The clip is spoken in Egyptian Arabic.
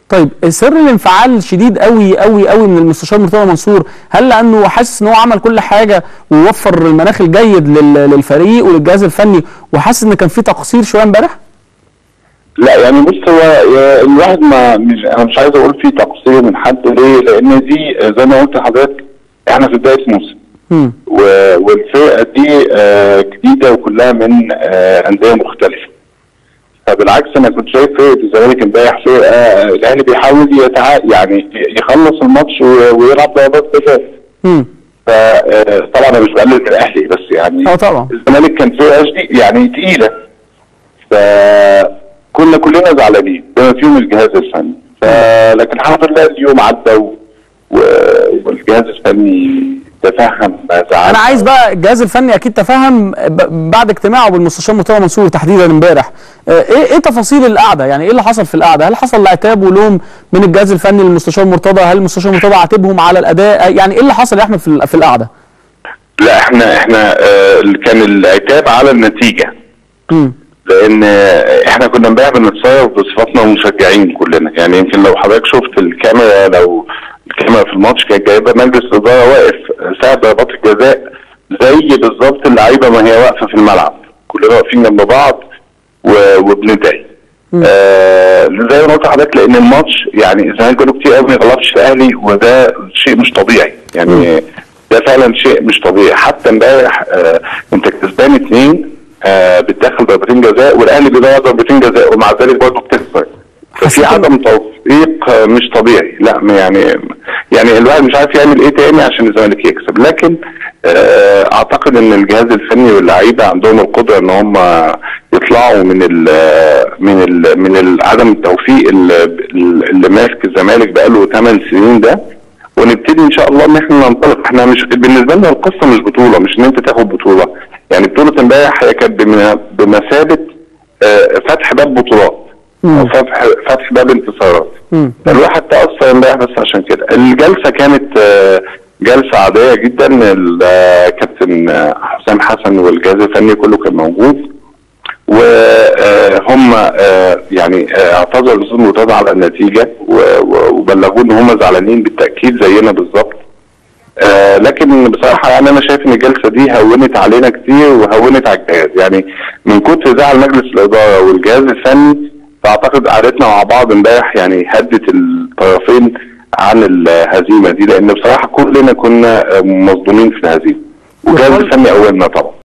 طيب سر الانفعال شديد قوي قوي قوي من المستشار مرتضى منصور هل لانه حاسس ان هو عمل كل حاجه ووفر المناخ الجيد لل- للفريق وللجهاز الفني وحاسس ان كان في تقصير شويه امبارح؟ لا يعني بص هو يا- الواحد ما مش انا مش عايز اقول في تقصير من حد ليه لان دي زي ما قلت لحضرتك احنا في بدايه موسم مم. و- والفرقه دي آه، جديده وكلها من آه، انديه مختلفه فبالعكس انا كنت شايف فرقه الزمالك امبارح فرقه آه، الاهلي بيحاول يتع... يعني يخلص الماتش و- ويلعب ضربات جزاء مم. فطبعا انا مش بقلل من الاهلي بس يعني اه طبعا الزمالك كان فرقه شديد يعني تقيله فكنا كلنا زعلانين بما فيهم الجهاز الفني فلكن الحمد لله اليوم عدى و... و- والجهاز الفني تفهم ما زعل انا عايز بقى الجهاز الفني اكيد تفهم ب- بعد اجتماعه بالمستشار مرتضى منصور تحديدا امبارح آه، ايه ايه تفاصيل القعده يعني ايه اللي حصل في القعده هل حصل عتاب ولوم من الجهاز الفني للمستشار مرتضى هل المستشار مرتضى عاتبهم على الاداء يعني ايه اللي حصل يا احمد في ال- في القعده لا احنا احنا آه كان العتاب على النتيجه مم. لان آه، احنا كنا امبارح بنتصرف بصفتنا مشجعين كلنا يعني يمكن لو حضرتك شفت الكاميرا لو الكاميرا في الماتش كانت جايبه مجلس الاداره واقف ساعه ضربات الجزاء زي بالظبط اللعيبه ما هي واقفه في الملعب كلنا واقفين جنب بعض و- وبندعي آه زي ما قلت لحضرتك لان الماتش يعني الزمالك بقاله كتير قوي ما يغلطش في الاهلي وده شيء مش طبيعي يعني ده فعلا شيء مش طبيعي حتى امبارح آه انت كسبان اثنين آه بتدخل ضربتين جزاء والاهلي بيضيع ضربتين جزاء ومع ذلك برضه بتخسر حسيت ففي إن- عدم توفيق آه، مش طبيعي لا ما يعني يعني الواحد مش عارف يعمل ايه تاني عشان الزمالك يكسب لكن آه، اعتقد ان الجهاز الفني واللعيبه عندهم القدره ان هم يطلعوا من ال من ال من ال عدم التوفيق اللي, اللي ماسك الزمالك بقاله 8 سنين ده ونبتدي ان شاء الله ان احنا ننطلق احنا مش بالنسبه لنا القصه مش بطوله مش ان انت تاخد بطوله يعني بطوله امبارح هي كانت بم- بمثابه آه، فتح باب بطولات او فتح فتح باب انتصارات مم. الواحد تأثر امبارح بس عشان كده الجلسة كانت آه، جلسة عادية جدا الكابتن آه، حسام حسن والجهاز الفني كله كان موجود وهم يعني آه، اعتذروا الاستاذ مرتضى على النتيجة و- و- وبلغوه ان هم زعلانين بالتأكيد زينا بالظبط آه، لكن بصراحة يعني أنا شايف إن الجلسة دي هونت علينا كتير وهونت على الجهاز يعني من كتر زعل مجلس الإدارة والجهاز الفني فأعتقد قعدتنا مع بعض امبارح يعني هدت الطرفين عن الهزيمة دي لأن بصراحة كلنا كنا آه، مصدومين في الهزيمة والجهاز وقال- الفني أولنا طبعا